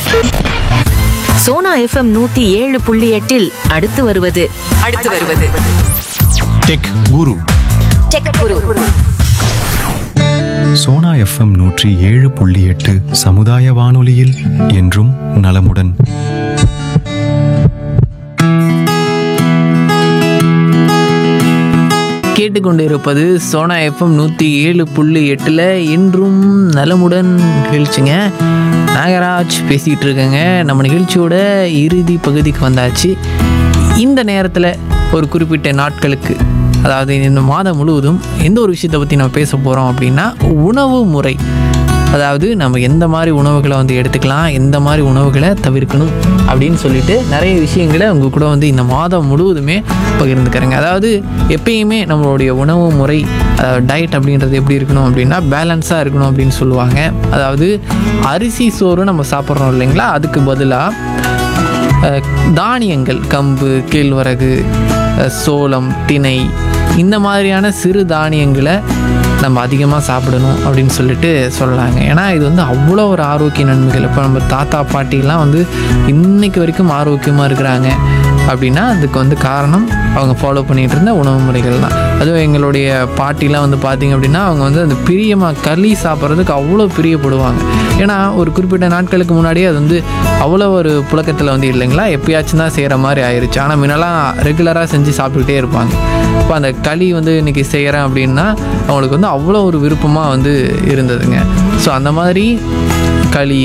Sona FM நூத்தி ஏழு புள்ளி எட்டில் அடுத்து வருவது அடுத்து வருவது tech guru tech guru Sona FM நூற்றி ஏழு புள்ளி எட்டு சமுதாய வானொலியில் என்றும் நலமுடன் கேட்டுக்கொண்டிருப்பது சோனா எஃப்எம் நூற்றி ஏழு புள்ளி எட்டில் இன்றும் நலமுடன் நிகழ்ச்சிங்க நாகராஜ் பேசிகிட்டு இருக்கேங்க நம்ம நிகழ்ச்சியோட இறுதி பகுதிக்கு வந்தாச்சு இந்த நேரத்தில் ஒரு குறிப்பிட்ட நாட்களுக்கு அதாவது இந்த மாதம் முழுவதும் எந்த ஒரு விஷயத்தை பற்றி நம்ம பேச போகிறோம் அப்படின்னா உணவு முறை அதாவது நம்ம எந்த மாதிரி உணவுகளை வந்து எடுத்துக்கலாம் எந்த மாதிரி உணவுகளை தவிர்க்கணும் அப்படின்னு சொல்லிட்டு நிறைய விஷயங்களை உங்கள் கூட வந்து இந்த மாதம் முழுவதுமே பகிர்ந்துக்கிறேங்க அதாவது எப்பயுமே நம்மளுடைய உணவு முறை அதாவது டயட் அப்படின்றது எப்படி இருக்கணும் அப்படின்னா பேலன்ஸாக இருக்கணும் அப்படின்னு சொல்லுவாங்க அதாவது அரிசி சோறு நம்ம சாப்பிட்றோம் இல்லைங்களா அதுக்கு பதிலாக அஹ், தானியங்கள் கம்பு கேழ்வரகு அஹ், சோளம் திணை இந்த மாதிரியான சிறு தானியங்களை நம்ம அதிகமாக சாப்பிடணும் அப்படின்னு சொல்லிட்டு சொல்லலாங்க ஏன்னா இது வந்து அவ்வளோ ஒரு ஆரோக்கிய நன்மைகள் இப்போ நம்ம தாத்தா பாட்டிலாம் வந்து இன்னைக்கு வரைக்கும் ஆரோக்கியமாக இருக்கிறாங்க அப்படின்னா அதுக்கு வந்து காரணம் அவங்க ஃபாலோ பண்ணிகிட்டு இருந்த உணவு முறைகள் தான் அதுவும் எங்களுடைய பாட்டிலாம் வந்து பார்த்திங்க அப்படின்னா அவங்க வந்து அந்த பிரியமாக களி சாப்பிட்றதுக்கு அவ்வளோ பிரியப்படுவாங்க ஏன்னா ஒரு குறிப்பிட்ட நாட்களுக்கு முன்னாடியே அது வந்து அவ்வளோ ஒரு புழக்கத்தில் வந்து இல்லைங்களா எப்பயாச்சும் தான் செய்கிற மாதிரி ஆயிடுச்சு ஆனால் முன்னெல்லாம் ரெகுலராக செஞ்சு சாப்பிட்டுக்கிட்டே இருப்பாங்க இப்போ அந்த களி வந்து இன்றைக்கி செய்கிறேன் அப்படின்னா அவங்களுக்கு வந்து அவ்வளோ ஒரு விருப்பமாக வந்து இருந்ததுங்க ஸோ அந்த மாதிரி களி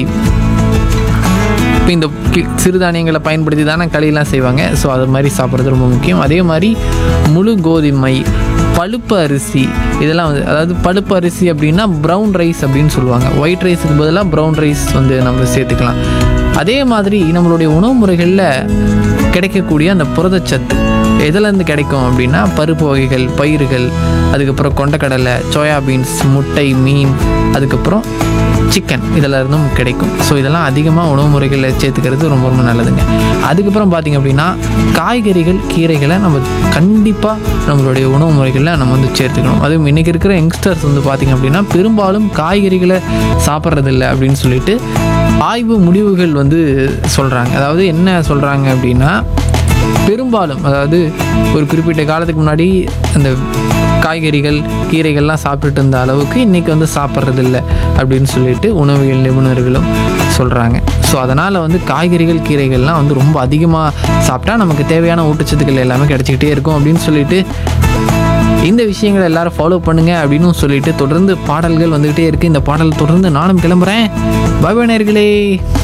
இப்போ இந்த கி- சிறுதானியங்களை பயன்படுத்தி தானே களியெல்லாம் செய்வாங்க ஸோ அது மாதிரி சாப்பிட்றது ரொம்ப முக்கியம் அதே மாதிரி முழு கோதுமை பழுப்பு அரிசி இதெல்லாம் வந்து அதாவது பழுப்பு அரிசி அப்படின்னா ப்ரௌன் ரைஸ் அப்படின்னு சொல்லுவாங்க ஒயிட் ரைஸுக்கு பதிலாக ப்ரௌன் ரைஸ் வந்து நம்ம சேர்த்துக்கலாம் அதே மாதிரி நம்மளுடைய உணவு முறைகளில் கிடைக்கக்கூடிய அந்த புரதச்சத்து எதுலேருந்து கிடைக்கும் அப்படின்னா பருப்பு வகைகள் பயிர்கள் அதுக்கப்புறம் கொண்டக்கடலை சோயாபீன்ஸ் முட்டை மீன் அதுக்கப்புறம் சிக்கன் இதில் இருந்தும் கிடைக்கும் ஸோ இதெல்லாம் அதிகமாக உணவு முறைகளில் சேர்த்துக்கிறது ரொம்ப ரொம்ப நல்லதுங்க அதுக்கப்புறம் பார்த்திங்க அப்படின்னா காய்கறிகள் கீரைகளை நம்ம கண்டிப்பாக நம்மளுடைய உணவு முறைகளில் நம்ம வந்து சேர்த்துக்கணும் அதுவும் இன்றைக்கி இருக்கிற யங்ஸ்டர்ஸ் வந்து பார்த்திங்க அப்படின்னா பெரும்பாலும் காய்கறிகளை சாப்பிட்றதில்ல அப்படின்னு சொல்லிட்டு ஆய்வு முடிவுகள் வந்து சொல்கிறாங்க அதாவது என்ன சொல்கிறாங்க அப்படின்னா பெரும்பாலும் அதாவது ஒரு குறிப்பிட்ட காலத்துக்கு முன்னாடி அந்த காய்கறிகள் கீரைகள்லாம் சாப்பிட்டுட்டு இருந்த அளவுக்கு இன்றைக்கி வந்து சாப்பிட்றதில்ல அப்படின்னு சொல்லிட்டு உணவியல் நிபுணர்களும் சொல்கிறாங்க ஸோ அதனால் வந்து காய்கறிகள் கீரைகள்லாம் வந்து ரொம்ப அதிகமாக சாப்பிட்டா நமக்கு தேவையான ஊட்டச்சத்துக்கள் எல்லாமே கிடச்சிக்கிட்டே இருக்கும் அப்படின்னு சொல்லிட்டு இந்த விஷயங்களை எல்லாரும் ஃபாலோ பண்ணுங்க அப்படின்னு சொல்லிட்டு தொடர்ந்து பாடல்கள் வந்துக்கிட்டே இருக்குது இந்த பாடல் தொடர்ந்து நானும் கிளம்புறேன் பாய் நேயர்களே